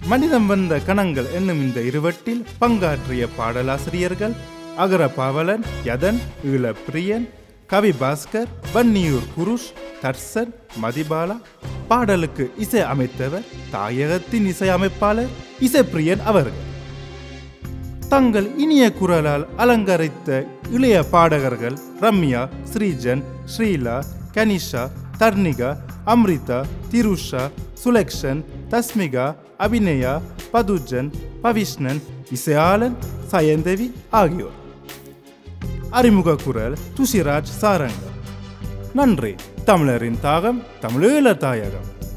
மனிதம் வந்த கணங்கள் என்னும் இந்த இருவட்டில் பங்காற்றிய பாடலாசிரியர்கள் அகர பாவலன் யதன் ஈழப்பிரியன் கவி பாஸ்கர் வன்னியூர் குருஷ் தர்சன் மதிபாலா பாடலுக்கு இசை அமைத்தவர் தாயகத்தின் இசை அமைப்பாளர் இசைப்பிரியன் அவர்கள் தங்கள் இனிய குரலால் அலங்கரித்த இளைய பாடகர்கள் ரம்யா ஸ்ரீஜன் ஸ்ரீலா கனிஷா தர்ணிகா அம்ரிதா திருஷா சுலக்ஷன் தஸ்மிகா அபிநயா பதுஜன் பவிஷ்ணன் இசையாளன் சயந்தேவி ஆகியோர் அறிமுக குரல் துஷிராஜ் சாரங்க நன்றி தமிழரின் தாகம் தமிழீழ தாயகம்